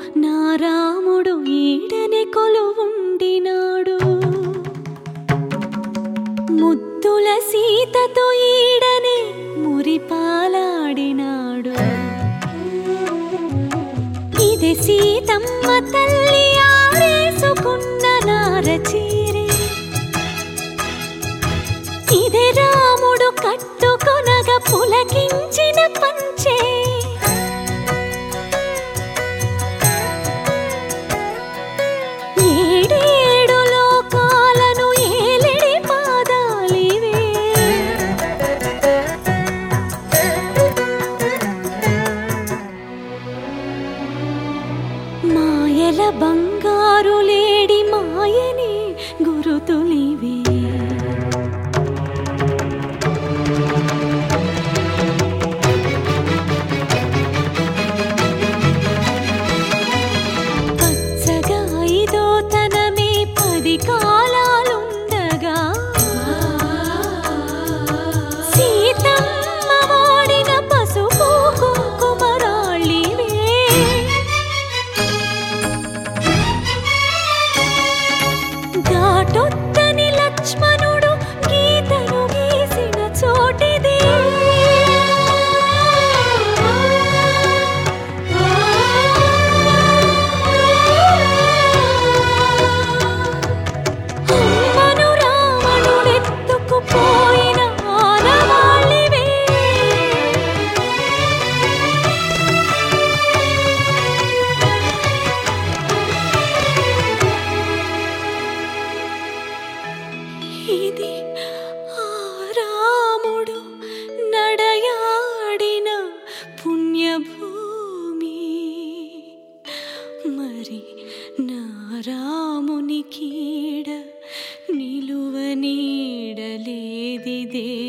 నా రాముడు ఈడనే కొలువుండినాడు ముద్దుల సీతతో ఈడనే మురిపాలాడినాడు ఇది సీతమ్మ తల్లి ఆరేసుకున్న నారచీరే ఇదే రాముడు కట్టుకొనగా పులకించిన పంచే ఏడేడు లోకాలను ఏలిడి పాదాలివే మాయల బంగారు లేడి మాయని గురుతులివే పచ్చగా ఇదో తనమే పది కాలాలుండగా సీతమ్మ వాడిన పసుపు కుంకుమరాళ్ళివే ఘాటొత్తని లక్ష్మణుడు గీతను గీసిన చోటిదే అమ్మను రావణుడెత్తుకుపోయిన ఆనవాళ్ళివే ఇది ఆ రాముడు నడయాడిన పుణ్యభూమి మరి నా రాముని కీడ నిలువ నీడలేదిదే